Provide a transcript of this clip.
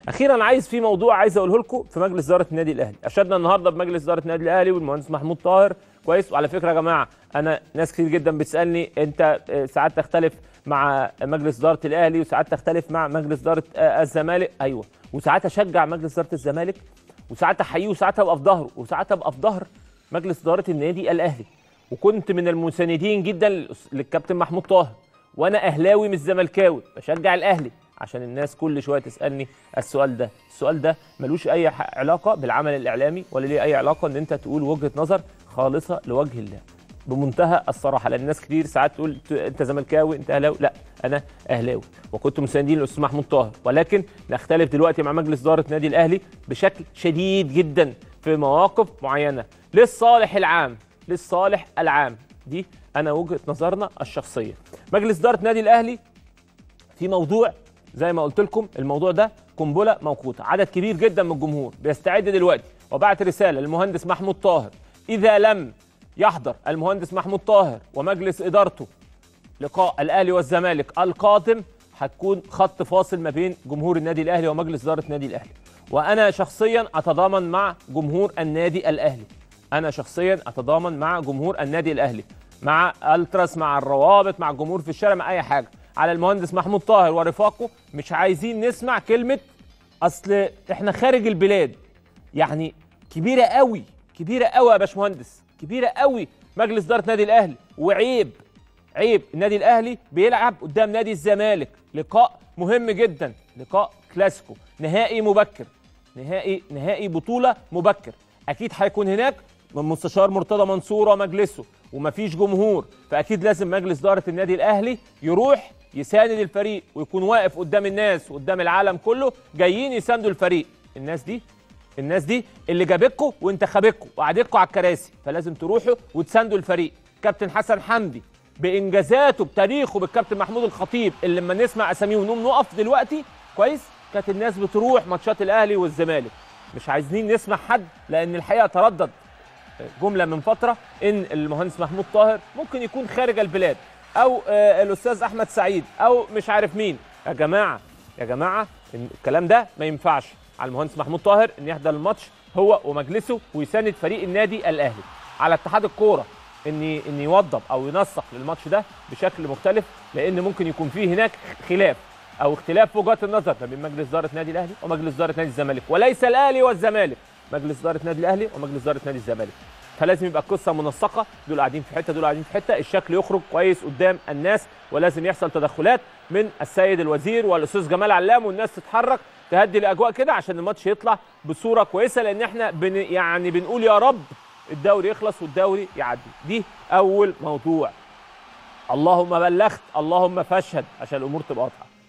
اخيرا عايز في موضوع عايز اقوله لكم في مجلس اداره النادي الاهلي اشدنا النهارده بمجلس اداره النادي الاهلي والمهندس محمود طاهر كويس وعلى فكره يا جماعه انا ناس كتير جدا بتسالني انت آه، ساعات تختلف مع مجلس اداره الاهلي وساعات تختلف مع مجلس اداره آه، الزمالك ايوه وساعات اشجع مجلس اداره الزمالك وساعات احييه وساعات ابقى في ظهره وساعات ابقى في ظهر مجلس اداره النادي الاهلي وكنت من المساندين جدا للكابتن محمود طاهر وانا اهلاوي مش زملكاوي بشجع الاهلي عشان الناس كل شويه تسالني السؤال ده السؤال ده ملوش اي ح- علاقه بالعمل الاعلامي ولا ليه اي علاقه ان انت تقول وجهه نظر خالصه لوجه الله بمنتهى الصراحه لان الناس كتير ساعات تقول ت- انت زملكاوي انت اهلاوي لا انا اهلاوي وكنت مساندين للاستاذ محمود طاهر ولكن نختلف دلوقتي مع مجلس اداره النادي الاهلي بشكل شديد جدا في مواقف معينه للصالح العام للصالح العام دي انا وجهه نظرنا الشخصيه مجلس اداره النادي الاهلي في موضوع زي ما قلت لكم الموضوع ده قنبله موقوته عدد كبير جدا من الجمهور بيستعد دلوقتي وبعت رساله للمهندس محمود طاهر اذا لم يحضر المهندس محمود طاهر ومجلس ادارته لقاء الاهلي والزمالك القادم هتكون خط فاصل ما بين جمهور النادي الاهلي ومجلس اداره النادي الاهلي وانا شخصيا اتضامن مع جمهور النادي الاهلي انا شخصيا اتضامن مع جمهور النادي الاهلي مع التراس مع الروابط مع الجمهور في الشارع مع اي حاجه على المهندس محمود طاهر ورفاقه مش عايزين نسمع كلمه اصل احنا خارج البلاد يعني كبيره قوي كبيره قوي يا باشمهندس كبيره قوي مجلس اداره النادي الاهلي وعيب عيب النادي الاهلي بيلعب قدام نادي الزمالك لقاء مهم جدا لقاء كلاسيكو نهائي مبكر نهائي نهائي بطوله مبكر اكيد هيكون هناك من مستشار مرتضى منصور ومجلسه ومفيش جمهور فاكيد لازم مجلس اداره النادي الاهلي يروح يساند الفريق ويكون واقف قدام الناس وقدام العالم كله جايين يساندوا الفريق الناس دي الناس دي اللي جابتكم وانتخبتكم وقعدتكم على الكراسي فلازم تروحوا وتساندوا الفريق كابتن حسن حمدي بانجازاته بتاريخه بالكابتن محمود الخطيب اللي لما نسمع اساميهم نقوم نقف دلوقتي كويس كانت الناس بتروح ماتشات الاهلي والزمالك مش عايزين نسمع حد لان الحقيقه تردد جمله من فتره ان المهندس محمود طاهر ممكن يكون خارج البلاد او آه، الاستاذ احمد سعيد او مش عارف مين يا جماعه يا جماعه إن الكلام ده ما ينفعش على المهندس محمود طاهر ان يحضر الماتش هو ومجلسه ويساند فريق النادي الاهلي على اتحاد الكوره ان ان يوضب او ينسق للماتش ده بشكل مختلف لان ممكن يكون فيه هناك خلاف او اختلاف في وجهات النظر ما بين مجلس اداره نادي الاهلي ومجلس اداره نادي الزمالك وليس الاهلي والزمالك مجلس اداره نادي الاهلي ومجلس اداره نادي الزمالك فلازم يبقى القصه منسقه دول قاعدين في حته دول قاعدين في حته الشكل يخرج كويس قدام الناس ولازم يحصل تدخلات من السيد الوزير والاستاذ جمال علام والناس تتحرك تهدي الاجواء كده عشان الماتش يطلع بصوره كويسه لان احنا بن يعني بنقول يا رب الدوري يخلص والدوري يعدي دي اول موضوع اللهم بلغت اللهم فاشهد عشان الامور تبقى واضحه